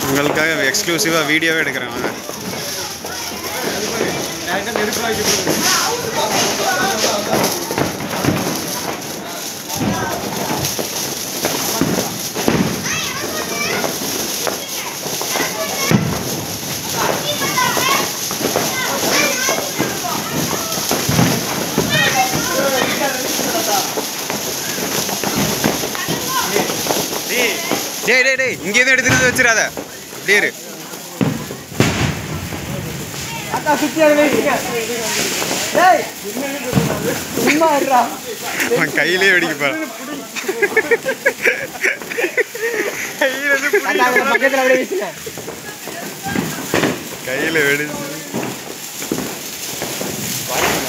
உங்களுக்காக எக்ஸ்க்ளூசிவாக வீடியோவே எடுக்கிறேன் வாங்க டேய் டேய் டேய் இங்கேருந்து எடுத்துட்டு வச்சிடாத அப்படியே இரு அக்கா சுத்தி அதை வைங்க டேய் சும்மா இருடா அவன் கையிலே வெடிக்க போறான் அக்கா அதை பக்கத்துல அப்படியே வச்சுங்க கையில வெடிச்சு